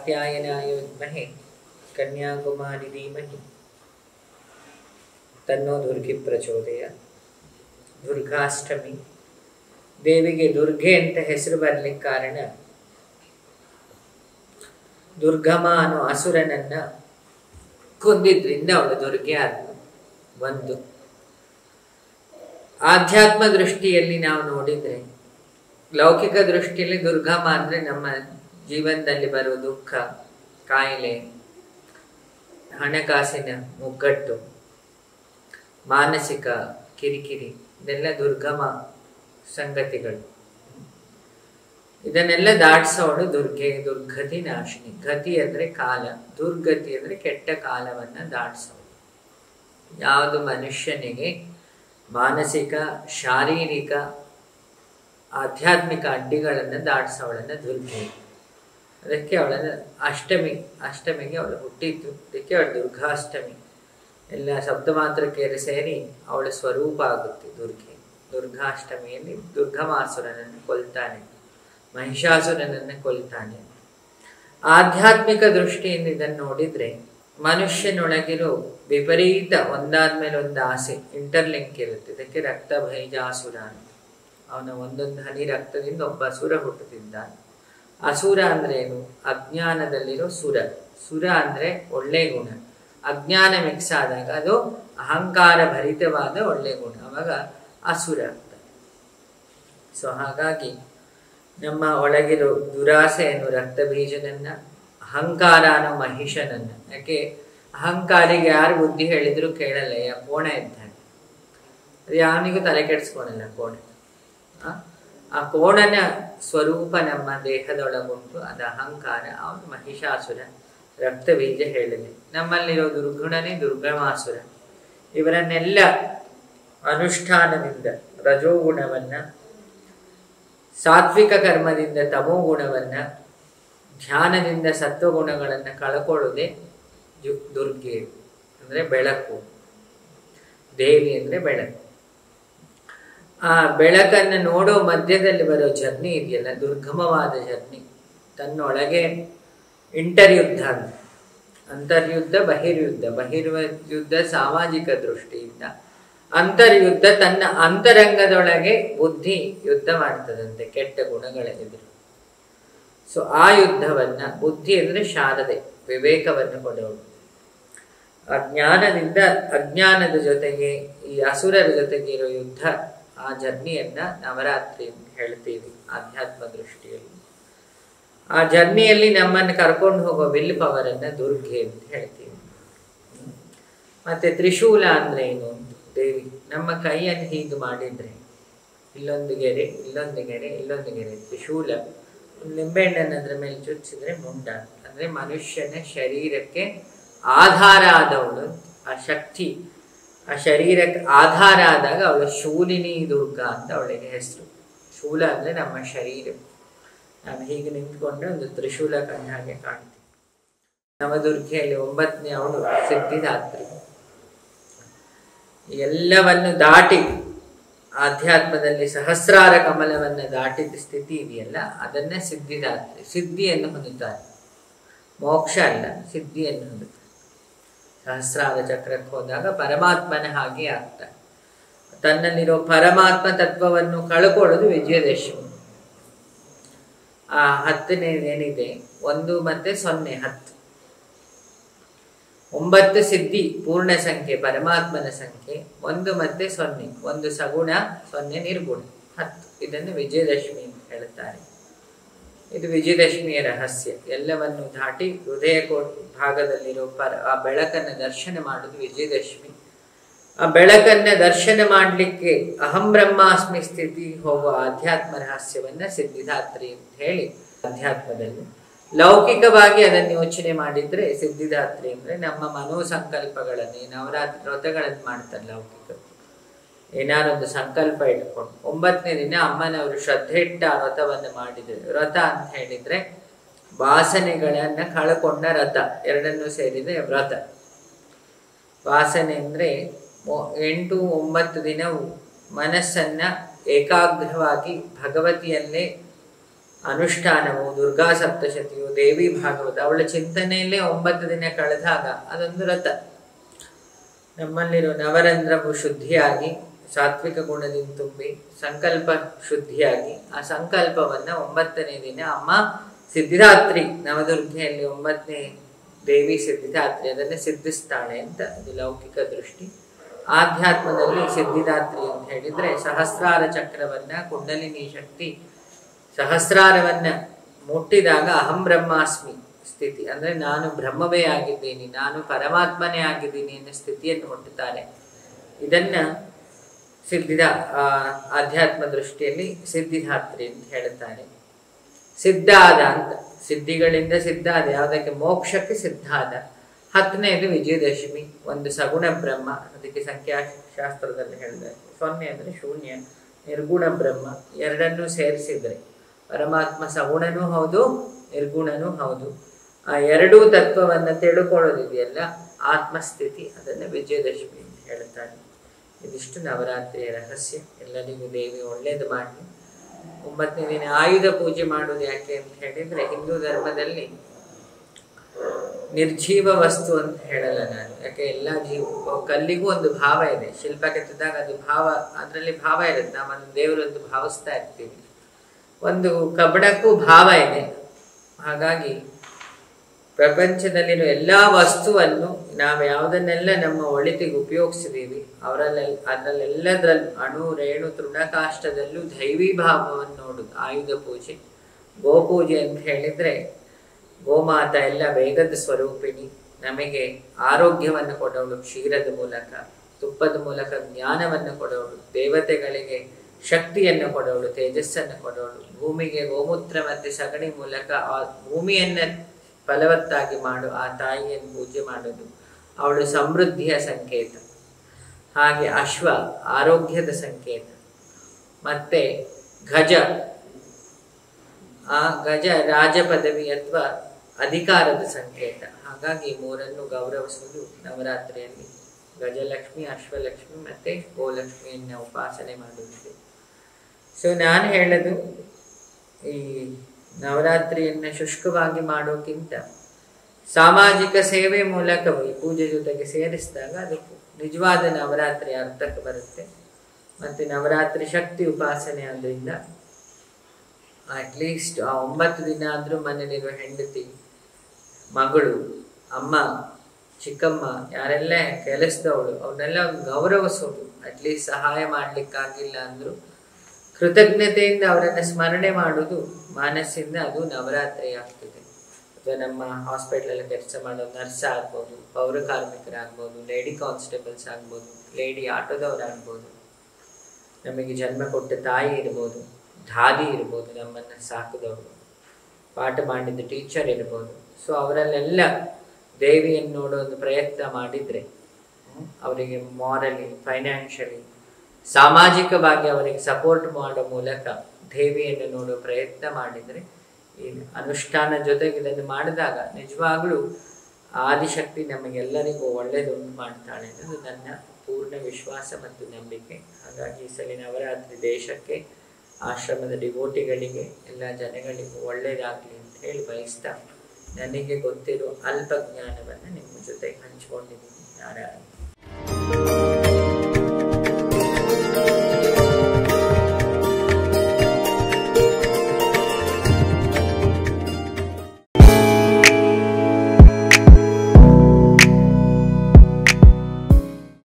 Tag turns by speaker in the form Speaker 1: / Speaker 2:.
Speaker 1: ಕಾತ್ಯಾಯನಾಯ ವಿದ್ಮಹೆ ಕನ್ಯಾಕುಮಾರಿ ಧೀಮಹಿ ತನ್ನೋ ದುರ್ಗಿ ಪ್ರಚೋದಯ ದುರ್ಗಾಷ್ಟಮಿ ದೇವಿಗೆ ದುರ್ಗೆ ಅಂತ ಹೆಸರು ಬರ್ಲಿಕ್ಕೆ ಕಾರಣ ದುರ್ಗಮ ಅನ್ನೋ ಅಸುರನನ್ನ ಕೊಂದಿದ್ರಿಂದ ಅವಳು ದುರ್ಗೆ ಆದ್ಲು ಒಂದು ಆಧ್ಯಾತ್ಮ ದೃಷ್ಟಿಯಲ್ಲಿ ನಾವು ನೋಡಿದ್ರೆ ಲೌಕಿಕ ದೃಷ್ಟಿಯಲ್ಲಿ ದುರ್ಗಮ ಅಂದ್ರೆ ನಮ್ಮ ಜೀವನದಲ್ಲಿ ಬರುವ ದುಃಖ ಕಾಯಿಲೆ ಹಣಕಾಸಿನ ಮುಗ್ಗಟ್ಟು ಮಾನಸಿಕ ಕಿರಿಕಿರಿ ಇದೆಲ್ಲ ದುರ್ಗಮ ಸಂಗತಿಗಳು ಇದನ್ನೆಲ್ಲ ದಾಟಿಸೋಳು ದುರ್ಗೆ ದುರ್ಗತಿ ನಾಶಿನಿ ಗತಿ ಅಂದ್ರೆ ಕಾಲ ದುರ್ಗತಿ ಅಂದ್ರೆ ಕೆಟ್ಟ ಕಾಲವನ್ನ ದಾಟಿಸೋಳು ಯಾವುದು ಮನುಷ್ಯನಿಗೆ ಮಾನಸಿಕ ಶಾರೀರಿಕ ಆಧ್ಯಾತ್ಮಿಕ ಅಡ್ಡಿಗಳನ್ನು ದಾಟಿಸೋಳನ್ನ ದುರ್ಗೆ ಅದಕ್ಕೆ ಅವಳನ್ನ ಅಷ್ಟಮಿ ಅಷ್ಟಮಿಗೆ ಅವಳು ಹುಟ್ಟಿದ್ದು ಅದಕ್ಕೆ ಅವಳು ದುರ್ಗಾಷ್ಟಮಿ ಎಲ್ಲ ಸಪ್ತಮಾತ್ರಕ್ಕೆಯರು ಸೇರಿ ಅವಳ ಸ್ವರೂಪ ಆಗುತ್ತೆ ದುರ್ಗೆ ದುರ್ಗಾಷ್ಟಮಿಯಲ್ಲಿ ದುರ್ಗಮಾಸುರನನ್ನು ಕೊಲ್ತಾನೆ ಮಹಿಷಾಸುರನನ್ನು ಕೊಲ್ತಾನೆ ಆಧ್ಯಾತ್ಮಿಕ ದೃಷ್ಟಿಯಿಂದ ಇದನ್ನು ನೋಡಿದ್ರೆ ಮನುಷ್ಯನೊಳಗಿರೋ ವಿಪರೀತ ಒಂದಾದ್ಮೇಲೆ ಒಂದು ಆಸೆ ಇಂಟರ್ಲಿಂಕ್ ಇರುತ್ತೆ ಇದಕ್ಕೆ ರಕ್ತ ಭೈಜಾಸುರ ಅಂತ ಅವನ ಒಂದೊಂದು ಹನಿ ರಕ್ತದಿಂದ ಒಬ್ಬ ಅಸುರ ಹುಟ್ಟುತ್ತಿದ್ದಾನೆ ಅಸುರ ಅಂದ್ರೆ ಏನು ಅಜ್ಞಾನದಲ್ಲಿರೋ ಸುರ ಸುರ ಅಂದ್ರೆ ಒಳ್ಳೆ ಗುಣ ಅಜ್ಞಾನ ಮಿಕ್ಸ್ ಆದಾಗ ಅದು ಅಹಂಕಾರ ಭರಿತವಾದ ಒಳ್ಳೆ ಗುಣ ಅವಾಗ ಅಸುರ ಆಗ್ತದೆ ಸೊ ಹಾಗಾಗಿ ನಮ್ಮ ಒಳಗಿರೋ ದುರಾಸೆ ಅನ್ನೋ ರಕ್ತ ಬೀಜನನ್ನ ಅಹಂಕಾರ ಅನ್ನೋ ಮಹಿಷನನ್ನ ಯಾಕೆ ಅಹಂಕಾರಿಗೆ ಯಾರು ಬುದ್ಧಿ ಹೇಳಿದ್ರು ಕೇಳಲ್ಲ ಯಾ ಕೋಣ ಇದ್ದಾನೆ ಅದು ಯಾವನಿಗೂ ತಲೆ ಕೆಡಿಸ್ಕೊಳಲ್ಲ ಕೋಣ ಆ? ಆ ಕೋಣನ ಸ್ವರೂಪ ನಮ್ಮ ದೇಹದೊಳಗುಂಟು ಅದು ಅಹಂಕಾರ ಅವನು ಮಹಿಷಾಸುರ ರಕ್ತ ಬೀಜ ಹೇಳಿದೆ ನಮ್ಮಲ್ಲಿರೋ ದುರ್ಗುಣನೇ ದುರ್ಗಮಾಸುರ ಇವರನ್ನೆಲ್ಲ ಅನುಷ್ಠಾನದಿಂದ ರಜೋಗುಣವನ್ನ ಸಾತ್ವಿಕ ಕರ್ಮದಿಂದ ತಮೋ ಗುಣವನ್ನ ಧ್ಯಾನದಿಂದ ಸತ್ವಗುಣಗಳನ್ನು ಕಳ್ಕೊಳ್ಳೋದೆ ಜು- ದುರ್ಗೆ ಅಂದ್ರೆ ಬೆಳಕು ದೇವಿ ಅಂದ್ರೆ ಬೆಳಕು ಆ ಬೆಳಕನ್ನು ನೋಡೋ ಮಧ್ಯದಲ್ಲಿ ಬರೋ ಜರ್ನಿ ಇದೆಯಲ್ಲ ದುರ್ಗಮವಾದ ಜರ್ನಿ ತನ್ನೊಳಗೆ ಇಂಟರ್ಯುದ್ಧ ಅಂತ ಅಂತರ್ಯುದ್ಧ ಬಹಿರ್ಯುದ್ಧ ಬಹಿರ್ವ ಯುದ್ಧ ಸಾಮಾಜಿಕ ದೃಷ್ಟಿಯಿಂದ ಅಂತರ್ಯುದ್ಧ ತನ್ನ ಅಂತರಂಗದೊಳಗೆ ಬುದ್ಧಿ ಯುದ್ಧ ಮಾಡ್ತದಂತೆ ಕೆಟ್ಟ ಗುಣಗಳ ಎದುರು ಸೊ ಆ ಯುದ್ಧವನ್ನ ಬುದ್ಧಿ ಅಂದ್ರೆ ಶಾರದೆ ವಿವೇಕವನ್ನು ಕೊಡೋಳು ಅಜ್ಞಾನದಿಂದ ಅಜ್ಞಾನದ ಜೊತೆಗೆ ಈ ಅಸುರರ ಜೊತೆಗೆ ಇರೋ ಯುದ್ಧ ಆ ಜರ್ನಿಯನ್ನ ನವರಾತ್ರಿ ಅಂತ ಹೇಳ್ತೀವಿ ಆಧ್ಯಾತ್ಮ ದೃಷ್ಟಿಯಲ್ಲಿ ಆ ಜರ್ನಿಯಲ್ಲಿ ನಮ್ಮನ್ನು ಕರ್ಕೊಂಡು ಹೋಗೋ ವಿಲ್ ಪವರ್ ಅನ್ನ ದುರ್ಗೆ ಅಂತ ಹೇಳ್ತೀವಿ ಮತ್ತೆ ತ್ರಿಶೂಲ ಅಂದ್ರೆ ಏನು ದೇವಿ ನಮ್ಮ ಕೈಯನ್ನು ಹೀಗೆ ಮಾಡಿದ್ರೆ ಇಲ್ಲೊಂದು ಗೆರೆ ಇಲ್ಲೊಂದು ಗೆರೆ ಇಲ್ಲೊಂದು ಗೆರೆ ತ್ರಿಶೂಲ ಒಂದು ನಿಂಬೆಹಣ್ಣನ್ನು ಅದ್ರ ಮೇಲೆ ಚುಚ್ಚಿದ್ರೆ ಮುಂಡ ಅಂದ್ರೆ ಮನುಷ್ಯನ ಶರೀರಕ್ಕೆ ಆಧಾರ ಆದವಳು ಆ ಶಕ್ತಿ ಆ ಶರೀರಕ್ಕೆ ಆಧಾರ ಆದಾಗ ಅವಳು ಶೂಲಿನಿ ದುರ್ಗಾ ಅಂತ ಅವಳಿಗೆ ಹೆಸರು ಶೂಲ ಅಂದ್ರೆ ನಮ್ಮ ಶರೀರ ನಾನು ಹೀಗೆ ನಿಂತ್ಕೊಂಡ್ರೆ ಒಂದು ತ್ರಿಶೂಲ ಕಂಡ ಹಾಗೆ ಕಾಣ್ತೀನಿ ನವದುರ್ಗೆಯಲ್ಲಿ ಒಂಬತ್ತನೇ ಅವಳು ಸಿದ್ಧಿದಾತ್ರಿ ಎಲ್ಲವನ್ನು ದಾಟಿ ಆಧ್ಯಾತ್ಮದಲ್ಲಿ ಸಹಸ್ರಾರ ಕಮಲವನ್ನ ದಾಟಿದ ಸ್ಥಿತಿ ಇದೆಯಲ್ಲ ಅದನ್ನ ಸಿದ್ಧಿದಾತ್ರಿ ಸಿದ್ಧಿಯನ್ನು ಹೊಂದುತ್ತಾರೆ ಮೋಕ್ಷ ಅಲ್ಲ ಸಿದ್ಧಿಯನ್ನು ಹೊಂದುತ್ತಾರೆ ಸಹಸ್ರಾರ ಚಕ್ರಕ್ಕೆ ಹೋದಾಗ ಪರಮಾತ್ಮನ ಹಾಗೆ ಆಗ್ತಾರೆ ತನ್ನಲ್ಲಿರೋ ಪರಮಾತ್ಮ ತತ್ವವನ್ನು ಕಳ್ಕೊಳ್ಳೋದು ವಿಜಯದಶಮಿ ಆ ಹತ್ತನೇದೇನಿದೆ ಒಂದು ಮತ್ತೆ ಸೊನ್ನೆ ಹತ್ತು ಒಂಬತ್ತು ಸಿದ್ಧಿ ಪೂರ್ಣ ಸಂಖ್ಯೆ ಪರಮಾತ್ಮನ ಸಂಖ್ಯೆ ಒಂದು ಮತ್ತೆ ಸೊನ್ನೆ ಒಂದು ಸಗುಣ ಸೊನ್ನೆ ನಿರ್ಗುಣ ಹತ್ತು ಇದನ್ನು ವಿಜಯದಶಮಿ ಅಂತ ಹೇಳ್ತಾರೆ ಇದು ವಿಜಯದಶಮಿಯ ರಹಸ್ಯ ಎಲ್ಲವನ್ನು ದಾಟಿ ಹೃದಯ ಕೋಟ್ ಭಾಗದಲ್ಲಿರೋ ಪರ ಆ ಬೆಳಕನ್ನು ದರ್ಶನ ಮಾಡುವುದು ವಿಜಯದಶಮಿ ಆ ಬೆಳಕನ್ನ ದರ್ಶನ ಮಾಡಲಿಕ್ಕೆ ಅಹಂ ಬ್ರಹ್ಮಾಸ್ಮಿ ಸ್ಥಿತಿ ಹೋಗುವ ಆಧ್ಯಾತ್ಮ ರಹಸ್ಯವನ್ನ ಸಿದ್ಧಿದಾತ್ರಿ ಅಂತ ಹೇಳಿ ಅಧ್ಯಾತ್ಮದಲ್ಲಿ ಲೌಕಿಕವಾಗಿ ಅದನ್ನು ಯೋಚನೆ ಮಾಡಿದ್ರೆ ಸಿದ್ಧಿದಾತ್ರಿ ಅಂದ್ರೆ ನಮ್ಮ ಮನೋಸಂಕಲ್ಪಗಳನ್ನೇ ನವರಾತ್ರಿ ವ್ರತಗಳನ್ನು ಮಾಡ್ತಾರೆ ಲೌಕಿಕ ಏನಾರೊಂದು ಸಂಕಲ್ಪ ಇಟ್ಕೊಂಡು ಒಂಬತ್ತನೇ ದಿನ ಅಮ್ಮನವರು ಶ್ರದ್ಧೆ ಇಟ್ಟ ಆ ವ್ರತವನ್ನು ಮಾಡಿದ್ರು ವ್ರತ ಅಂತ ಹೇಳಿದ್ರೆ ವಾಸನೆಗಳನ್ನ ಕಳ್ಕೊಂಡ ರಥ ಎರಡನ್ನೂ ಸೇರಿದೆ ವ್ರತ ವಾಸನೆ ಅಂದ್ರೆ ಮೊ- ಎಂಟು ಒಂಬತ್ತು ದಿನವು ಮನಸ್ಸನ್ನ ಏಕಾಗ್ರವಾಗಿ ಭಗವತಿಯಲ್ಲೇ ಅನುಷ್ಠಾನವು ದುರ್ಗಾ ಸಪ್ತಶತಿಯು ದೇವಿ ಭಾಗವತ ಅವಳ ಚಿಂತನೆಯಲ್ಲೇ ಒಂಬತ್ತು ದಿನ ಕಳೆದಾಗ ಅದೊಂದು ರಥ ನಮ್ಮಲ್ಲಿರೋ ನವರಂಧ್ರವು ಶುದ್ಧಿಯಾಗಿ ಸಾತ್ವಿಕ ಗುಣದಿಂದ ತುಂಬಿ ಸಂಕಲ್ಪ ಶುದ್ಧಿಯಾಗಿ ಆ ಸಂಕಲ್ಪವನ್ನ ಒಂಬತ್ತನೇ ದಿನ ಅಮ್ಮ ಸಿದ್ಧಿದಾತ್ರಿ ನವದುರ್ಗೆಯಲ್ಲಿ ಒಂಬತ್ತನೇ ದೇವಿ ಸಿದ್ಧಿದಾತ್ರಿ ಅದನ್ನು ಸಿದ್ಧಿಸ್ತಾಳೆ ಅಂತ ಅದು ಲೌಕಿಕ ದೃಷ್ಟಿ ಆಧ್ಯಾತ್ಮದಲ್ಲಿ ಸಿದ್ಧಿದಾತ್ರಿ ಅಂತ ಹೇಳಿದ್ರೆ ಸಹಸ್ರಾರ ಚಕ್ರವನ್ನ ಕುಂಡಲಿನಿ ಶಕ್ತಿ ಸಹಸ್ರಾರವನ್ನ ಮುಟ್ಟಿದಾಗ ಅಹಂ ಬ್ರಹ್ಮಾಸ್ಮಿ ಸ್ಥಿತಿ ಅಂದ್ರೆ ನಾನು ಬ್ರಹ್ಮವೇ ಆಗಿದ್ದೀನಿ ನಾನು ಪರಮಾತ್ಮನೇ ಆಗಿದ್ದೀನಿ ಅನ್ನೋ ಸ್ಥಿತಿಯನ್ನು ಮುಟ್ಟುತ್ತಾರೆ ಇದನ್ನ ಸಿದ್ಧಿದ ಆ, ಆಧ್ಯಾತ್ಮ ದೃಷ್ಟಿಯಲ್ಲಿ ಸಿದ್ಧಿಧಾತ್ರಿ ಅಂತ ಹೇಳುತ್ತಾರೆ ಸಿದ್ಧಾದ ಅಂತ ಸಿದ್ಧಿಗಳಿಂದ ಸಿದ್ಧಾದ ಯಾವುದಕ್ಕೆ ಮೋಕ್ಷಕ್ಕೆ ಸಿದ್ಧಾದ ಹತ್ತನೇದು ವಿಜಯದಶಮಿ ಒಂದು ಸಗುಣ ಬ್ರಹ್ಮ ಅದಕ್ಕೆ ಸಂಖ್ಯಾಶಾಸ್ತ್ರದಲ್ಲಿ ಹೇಳಿದ್ದಾರೆ ಸೊನ್ನೆ ಅಂದ್ರೆ ಶೂನ್ಯ ನಿರ್ಗುಣ ಬ್ರಹ್ಮ ಎರಡನ್ನೂ ಸೇರಿಸಿದ್ರೆ ಪರಮಾತ್ಮ ಸಗುಣನೂ ಹೌದು ನಿರ್ಗುಣನೂ ಹೌದು ಆ ಎರಡೂ ತತ್ವವನ್ನು ತಿಳ್ಕೊಳ್ಳೋದಿದೆಯಲ್ಲ ಆತ್ಮಸ್ಥಿತಿ ಅದನ್ನು ವಿಜಯದಶಮಿ ಅಂತ ಹೇಳ್ತಾರೆ ಇದಿಷ್ಟು ನವರಾತ್ರಿಯ ರಹಸ್ಯ ಎಲ್ಲರಿಗೂ ದೇವಿ ಒಳ್ಳೇದು ಮಾಡಲಿ ಒಂಬತ್ತನೇ ದಿನ ಆಯುಧ ಪೂಜೆ ಮಾಡುವುದು ಯಾಕೆ ಅಂತ ಹೇಳಿದ್ರೆ ಹಿಂದೂ ಧರ್ಮದಲ್ಲಿ ನಿರ್ಜೀವ ವಸ್ತು ಅಂತ ಹೇಳಲ್ಲ ನಾನು ಯಾಕೆ ಎಲ್ಲ ಜೀವ ಕಲ್ಲಿಗೂ ಒಂದು ಭಾವ ಇದೆ ಶಿಲ್ಪ ಕೆತ್ತಿದಾಗ ಅದು ಭಾವ ಅದರಲ್ಲಿ ಭಾವ ಇರುತ್ತೆ ನಾವು ಅದನ್ನು ದೇವರೊಂದು ಭಾವಿಸ್ತಾ ಇರ್ತೀವಿ ಒಂದು ಕಬ್ಬಣಕ್ಕೂ ಭಾವ ಇದೆ ಹಾಗಾಗಿ ಪ್ರಪಂಚದಲ್ಲಿರೋ ಎಲ್ಲಾ ವಸ್ತುವನ್ನು ನಾವು ಯಾವುದನ್ನೆಲ್ಲ ನಮ್ಮ ಒಳಿತಿಗೆ ಉಪಯೋಗಿಸಿದೀವಿ ಅವರಲ್ಲೆ ಅದರಲ್ಲೆಲ್ಲದ್ರಲ್ಲಿ ಅಣು ರೇಣು ತೃಣಕಾಷ್ಟದಲ್ಲೂ ದೈವಿ ಭಾವವನ್ನು ನೋಡುದು ಆಯುಧ ಪೂಜೆ ಗೋಪೂಜೆ ಅಂತ ಹೇಳಿದ್ರೆ ಗೋಮಾತ ಎಲ್ಲ ವೇಗದ ಸ್ವರೂಪಿಣಿ ನಮಗೆ ಆರೋಗ್ಯವನ್ನು ಕೊಡೋಳು ಕ್ಷೀರದ ಮೂಲಕ ತುಪ್ಪದ ಮೂಲಕ ಜ್ಞಾನವನ್ನು ಕೊಡೋಳು ದೇವತೆಗಳಿಗೆ ಶಕ್ತಿಯನ್ನು ಕೊಡೋಳು ತೇಜಸ್ಸನ್ನು ಕೊಡೋಳು ಭೂಮಿಗೆ ಗೋಮೂತ್ರ ಮತ್ತೆ ಸಗಣಿ ಮೂಲಕ ಆ ಭೂಮಿಯನ್ನ ಫಲವತ್ತಾಗಿ ಮಾಡು ಆ ತಾಯಿಯನ್ನು ಪೂಜೆ ಮಾಡೋದು ಅವಳು ಸಮೃದ್ಧಿಯ ಸಂಕೇತ ಹಾಗೆ ಅಶ್ವ ಆರೋಗ್ಯದ ಸಂಕೇತ ಮತ್ತೆ ಗಜ ಆ ಗಜ ರಾಜ ಪದವಿ ಅಥವಾ ಅಧಿಕಾರದ ಸಂಕೇತ ಹಾಗಾಗಿ ಮೂರನ್ನು ಗೌರವಿಸುವುದು ನವರಾತ್ರಿಯಲ್ಲಿ ಗಜಲಕ್ಷ್ಮಿ ಅಶ್ವಲಕ್ಷ್ಮಿ ಮತ್ತೆ ಗೋಲಕ್ಷ್ಮಿಯನ್ನ ಉಪಾಸನೆ ಮಾಡುವುದು ಸೊ ನಾನು ಹೇಳೋದು ಈ ನವರಾತ್ರಿಯನ್ನ ಶುಷ್ಕವಾಗಿ ಮಾಡೋಕ್ಕಿಂತ ಸಾಮಾಜಿಕ ಸೇವೆ ಮೂಲಕವೂ ಈ ಪೂಜೆ ಜೊತೆಗೆ ಸೇರಿಸಿದಾಗ ಅದು ನಿಜವಾದ ನವರಾತ್ರಿ ಅರ್ಥಕ್ಕೆ ಬರುತ್ತೆ ಮತ್ತೆ ನವರಾತ್ರಿ ಶಕ್ತಿ ಉಪಾಸನೆ ಆದ್ರಿಂದ ಅಟ್ಲೀಸ್ಟ್ ಆ ಒಂಬತ್ತು ದಿನ ಆದ್ರೂ ಮನೇಲಿರುವ ಹೆಂಡತಿ ಮಗಳು ಅಮ್ಮ ಚಿಕ್ಕಮ್ಮ ಯಾರೆಲ್ಲ ಕೆಲಸದವಳು ಅವನ್ನೆಲ್ಲ ಗೌರವಿಸೋದು ಅಟ್ಲೀಸ್ಟ್ ಸಹಾಯ ಮಾಡ್ಲಿಕ್ಕಾಗಿಲ್ಲ ಅಂದ್ರು ಕೃತಜ್ಞತೆಯಿಂದ ಅವರನ್ನ ಸ್ಮರಣೆ ಮಾಡೋದು ಮನಸ್ಸಿಂದ ಅದು ನವರಾತ್ರಿ ಆಗ್ತದೆ ಅಥವಾ ನಮ್ಮ ಹಾಸ್ಪಿಟಲ್ ಕೆಲಸ ಮಾಡೋ ನರ್ಸ್ ಆಗ್ಬೋದು ಪೌರ ಕಾರ್ಮಿಕರಾಗ್ಬೋದು ಲೇಡಿ ಕಾನ್ಸ್ಟೇಬಲ್ಸ್ ಆಗ್ಬೋದು ಲೇಡಿ ಆಟೋದವರಾಗ್ಬೋದು ನಮಗೆ ಜನ್ಮ ಕೊಟ್ಟ ತಾಯಿ ಇರ್ಬೋದು ದಾದಿ ಇರ್ಬೋದು ನಮ್ಮನ್ನ ಸಾಕಿದವರು ಪಾಠ ಮಾಡಿದ ಟೀಚರ್ ಇರ್ಬೋದು ಸೊ ಅವರಲ್ಲೆಲ್ಲ ದೇವಿಯನ್ನು ನೋಡೋ ಒಂದು ಪ್ರಯತ್ನ ಮಾಡಿದ್ರೆ ಹ್ಮ್, ಅವರಿಗೆ ಮಾರಲಿ ಫೈನಾನ್ಷಿಯಲಿ ಸಾಮಾಜಿಕವಾಗಿ ಅವರಿಗೆ ಸಪೋರ್ಟ್ ಮಾಡೋ ಮೂಲಕ ದೇವಿಯನ್ನು ನೋಡೋ ಪ್ರಯತ್ನ ಮಾಡಿದ್ರೆ ಈ ಅನುಷ್ಠಾನ ಜೊತೆಗೆ ಇದನ್ನು ಮಾಡಿದಾಗ ನಿಜವಾಗ್ಲೂ ಆದಿಶಕ್ತಿ ನಮಗೆಲ್ಲರಿಗೂ ಒಳ್ಳೆಯದುಂಟು ಮಾಡ್ತಾಳೆ ಅನ್ನೋದು ನನ್ನ ಪೂರ್ಣ ವಿಶ್ವಾಸ ಮತ್ತು ನಂಬಿಕೆ ಹಾಗಾಗಿ ಈ ಸಲ ನವರಾತ್ರಿ ದೇಶಕ್ಕೆ ಆಶ್ರಮದ ಡಿವೋಟಿಗಳಿಗೆ ಎಲ್ಲ ಜನಗಳಿಗೂ ಒಳ್ಳೆಯದಾಗಲಿ ಅಂತ ಹೇಳಿ ಬಯಸ್ತಾ ನನಗೆ ಗೊತ್ತಿರೋ ಅಲ್ಪ ಜ್ಞಾನವನ್ನು ನಿಮ್ಮ ಜೊತೆ ಹಂಚ್ಕೊಂಡಿದ್ದೀನಿ ನಾರಾಯಣ